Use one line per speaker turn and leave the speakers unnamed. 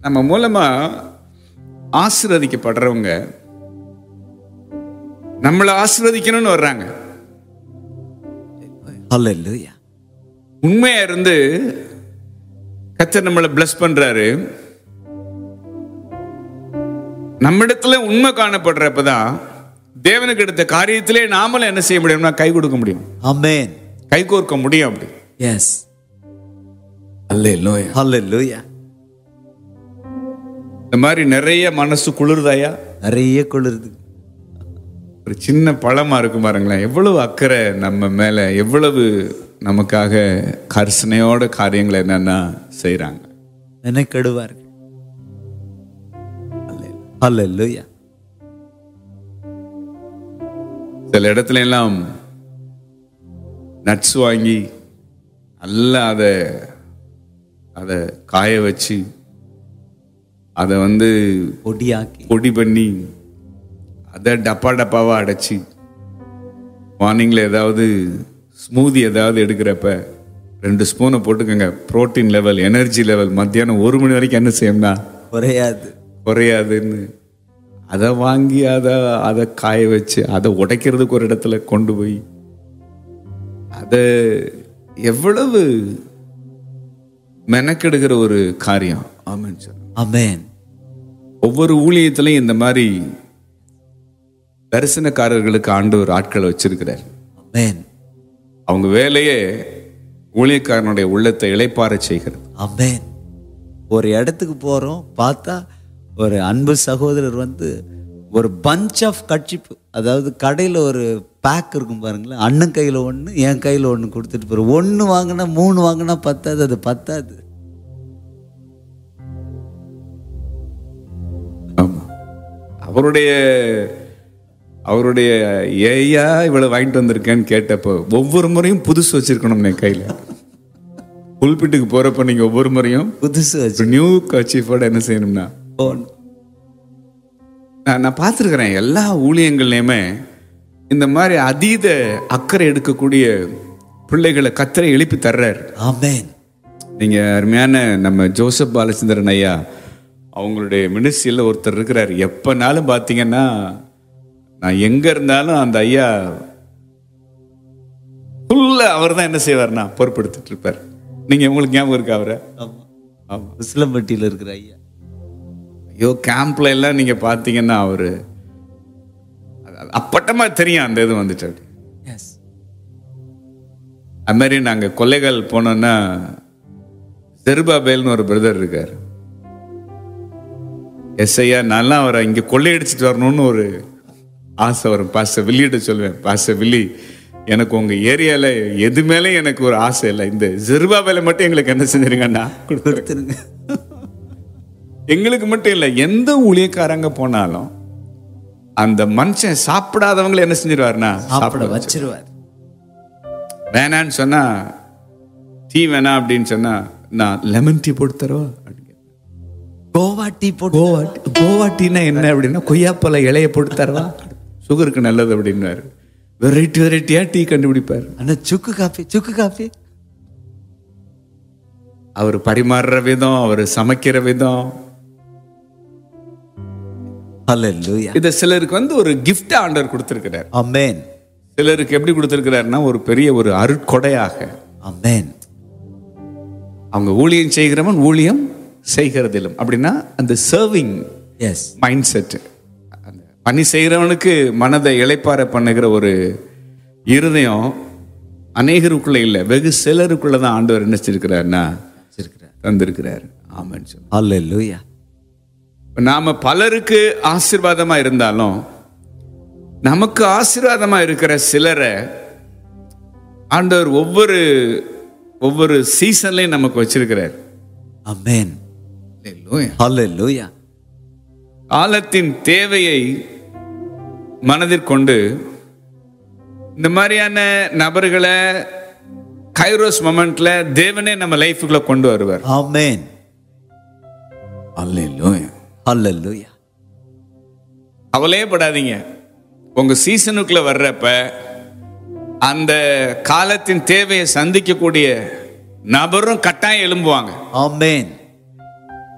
நம்ம மூலமா ஆசீர்வதிக்கப்படுறவங்க நம்மளை ஆசீர்வதிக்கணும்னு வர்றாங்க
ஹalleluya
உண்மையா இருந்து கத்தர் நம்மளை பிளஸ் பண்றாரு நம்மிடத்துல உண்மை காணப்படுறப்பதான் தேவனுக்கு எடுத்த காரியத்திலே நாமளும் என்ன செய்ய முடியும்னா கை கொடுக்க முடியும்
ஆமென்
கை கோர்க்க முடியும் அப்படி
எஸ்
அல்ல
ஹalleluya
இந்த மாதிரி நிறைய மனசு குளிர்தாயா
நிறைய குளிருது
ஒரு சின்ன பழமா இருக்கு பாருங்களேன் எவ்வளவு அக்கறை நம்ம மேல எவ்வளவு நமக்காக கர்சனையோட காரியங்களை என்னன்னா செய்றாங்க
மெனக்கெடுவார்கள் ஹalleluya
சில இடத்துல எல்லாம் நட்ஸ் வாங்கி நல்லா அதை அதை காய வச்சு அதை வந்து
பொடியாக்கி
பொடி பண்ணி அதை டப்பா டப்பாவா அடைச்சி மார்னிங்கில் ஏதாவது ஸ்மூதி ஏதாவது எடுக்கிறப்ப ரெண்டு ஸ்பூனை போட்டுக்கோங்க புரோட்டீன் லெவல் எனர்ஜி லெவல் மத்தியானம் ஒரு மணி வரைக்கும் என்ன செய்யணும்னா
குறையாது
குறையாதுன்னு அதை வாங்கி அதை அதை காய வச்சு அதை உடைக்கிறதுக்கு ஒரு இடத்துல கொண்டு போய் அதை எவ்வளவு மெனக்கெடுக்கிற ஒரு காரியம் ஆமாம் சார்
ஆமென்
ஒவ்வொரு ஊழியத்திலையும் இந்த மாதிரி தரிசனக்காரர்களுக்கு ஆண்டவர் ஆட்களை வச்சிருக்கிறார்
ஆமென்
அவங்க வேலையே ஊழியக்காரனுடைய உள்ளத்தை இளைப்பாற செய்கிறது
ஆமென் ஒரு இடத்துக்கு போறோம் பார்த்தா ஒரு அன்பு சகோதரர் வந்து ஒரு பஞ்ச் ஆஃப் கட்சிப்பு அதாவது கடையில் ஒரு பேக் இருக்கும் பாருங்களேன் அண்ணன் கையில் ஒன்று என் கையில் ஒன்று கொடுத்துட்டு போகிறோம் ஒன்று வாங்கினா மூணு வாங்கினா பத்தாது அது பத்தாது
ஆமா அவருடைய அவருடைய ஏயா இவ்வளவு வாங்கிட்டு வந்திருக்கேன்னு கேட்டப்போ ஒவ்வொரு முறையும் புதுசு வச்சிருக்கணும் என் கையில புல்பிட்டுக்கு போறப்ப நீங்க ஒவ்வொரு முறையும்
புதுசு வச்சு
நியூ கச்சீஃபோட என்ன செய்யணும்னா
போகணும்
நான் நான் பார்த்துருக்குறேன் எல்லா ஊழியங்கள்லையுமே இந்த மாதிரி அதீத அக்கறை எடுக்கக்கூடிய பிள்ளைகளை கத்தரை எழுப்பி தர்றார்
ஆமென்
நீங்க அருமையான நம்ம ஜோசப் பாலச்சந்திரன் ஐயா அவங்களுடைய மினிஸ்ட்ரியில் ஒருத்தர் இருக்கிறார் எப்பனாலும் பார்த்தீங்கன்னா நான் எங்க இருந்தாலும் அந்த ஐயா ஃபுல்லா அவர் தான் என்ன செய்வார்னா பொறுப்படுத்திட்டு இருப்பார் நீங்க உங்களுக்கு ஞாபகம் இருக்கா அவரை
ஆமாம்
ஆமா
உசிலம்பட்டியில் இருக்கிற ஐயா
ஐயோ கேம்ப்ல எல்லாம் நீங்க பார்த்தீங்கன்னா அவரு அது அப்பட்டமா தெரியும் அந்த இது வந்துட்டு அப்படி
எஸ்
அது மாதிரி நாங்க கொள்ளைகள் போனோம்னா ஜெருபாபேல்னு ஒரு பிரதர் இருக்கார் எஸ்ஐயா நல்லா அவரை இங்க கொள்ளையடிச்சிட்டு வரணும்னு ஒரு ஆசை வரும் பாச வில்லிகிட்ட சொல்லுவேன் பாச வில்லி எனக்கு உங்க ஏரியால எது மேலே எனக்கு ஒரு ஆசை இல்லை இந்த ஜெருபாபேல மட்டும் எங்களுக்கு என்ன செஞ்சிருங்கண்ணா
கொடுத்துருங்க
எங்களுக்கு மட்டும் இல்லை எந்த ஊழியக்காரங்க போனாலும் அந்த மனுஷன் சாப்பிடாதவங்களை என்ன செஞ்சிருவாருன்னா
சாப்பிட வச்சிருவார்
வேணான்னு சொன்னா டீ வேணாம் அப்படின்னு சொன்னா நான் லெமன் டீ போட்டு தரவா அப்படின்னு கேட்பேன்.
கோவா டீ போட்டு
கோவா டீ- கோவா டீனா என்ன அப்படின்னா கொய்யாப்பழ இலைய போட்டு தரவா சுகருக்கு நல்லது அப்படின்னாரு வெரைட்டி வெரைட்டியா டீ கண்டுபிடிப்பார்
அண்ணா சுக்கு காஃபி சுக்கு காஃபி
அவர் பரிமாறுற விதம் அவர் சமைக்கிற விதம்
ஹalleluya
இதை சிலருக்கு வந்து ஒரு gift ஆண்டவர் கொடுத்திருக்கிறார்
ஆமென்
சிலருக்கு எப்படி கொடுத்திருக்கிறாருன்னா ஒரு பெரிய ஒரு அருட்கொடையாக
ஆமென்
அவங்க ஊழியம் செய்கிறவன் ஊழியம் செய்கிறதிலும் அப்படின்னா அந்த சர்விங்
எஸ்
மைண்ட் செட் அந்த பணி செய்கிறவனுக்கு மனதை இளைப்பாற பண்ணுகிற ஒரு இருதயம் அநேகருக்குள்ள இல்லை வெகு சிலருக்குள்ள தான் ஆண்டவர் என்ன செஞ்சிருக்கிறாருன்னா
வச்சிருக்கிறார்
தந்திருக்கிறார் ஆமான்னு சொல்லி
ஹalleluya
நாம பலருக்கு ஆசீர்வாதமா இருந்தாலும் நமக்கு ஆசீர்வாதமா இருக்கிற சிலரை ஆண்டவர் ஒவ்வொரு ஒவ்வொரு சீசன்லயும் நமக்கு வச்சிருக்கிறார்
ஆமென்
Hallelujah.
ஹalleluya
காலத்தின் தேவையை மனதிற்கொண்டு இந்த மாதிரியான நபர்களை கைரோஸ் மொமெண்ட்ல தேவனே நம்ம லைஃபுக்குள்ள கொண்டு வருவார்
ஆமென் ஹalleluya
கவலையே படாதீங்க உங்க சீசனுக்குள்ள வர்றப்ப அந்த காலத்தின் தேவையை சந்திக்கக்கூடிய நபரும் கட்டாயம் எழும்புவாங்க
ஆமென்